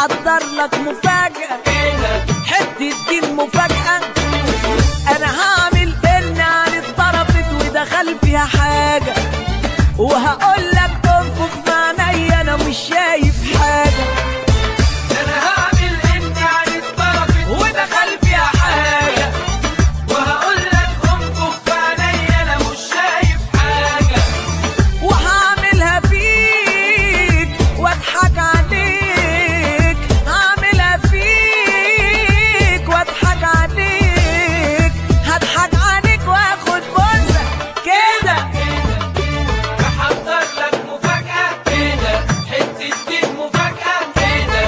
محضر لك مفاجأة حتة دي المفاجأة أنا هعمل إن عن اتضربت ودخل فيها حاجة وهقول لك انفخ معنيا أنا مش شايف حاجة انا هعمل انت عن اتضربت ودخل فيها حاجة وهقول لك انفخ في عينيا انا مش شايف حاجه وهعملها فيك واضحك عليك هعملها فيك واضحك عليك هضحك عليك واخد بوسه كده بحضر لك مفاجاه كده حته دي مفاجاه كده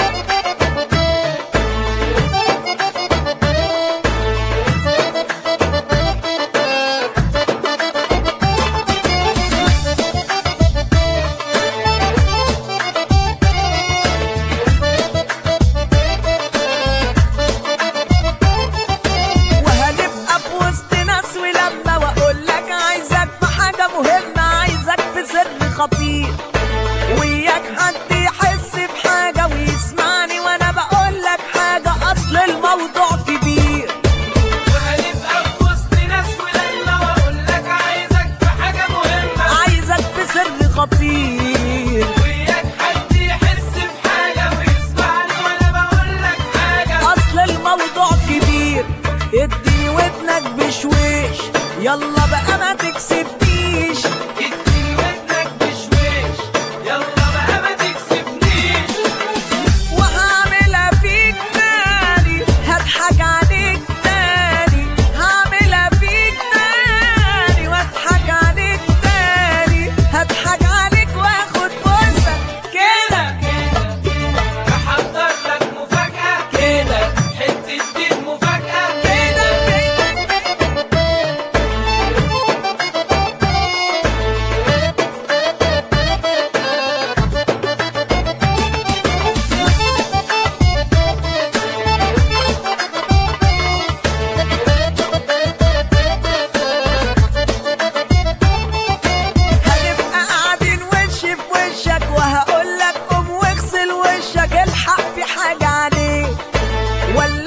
وهنبقى في وسط ناس ولما واقول لك عايزك في حاجه مهمه عايزك في سر خطير وياك حد يحس بحاجه ويسمعني وانا بقول لك حاجه اصل الموضوع كبير وهنبقى في وسط ناس ولما واقول لك عايزك في حاجه مهمه عايزك في سر خطير وياك حد يحس بحاجه ويسمعني وانا بقول لك حاجه اصل الموضوع كبير اديني ودنك بشويش يلا بقى ما تكسبنيش اديني ودنك بشويش يلا بقى ما تكسبنيش وهعملها فيك تاني هضحك عليك تاني هعملها فيك تاني واضحك عليك تاني هضحك عليك واخد بوسه كده بحضر لك مفاجاه كده حته دي مفاجاه كده كده هنبقى قاعدين وش في وشك وهقول لك قوم واغسل وشك الحق في حاجة عليك ولا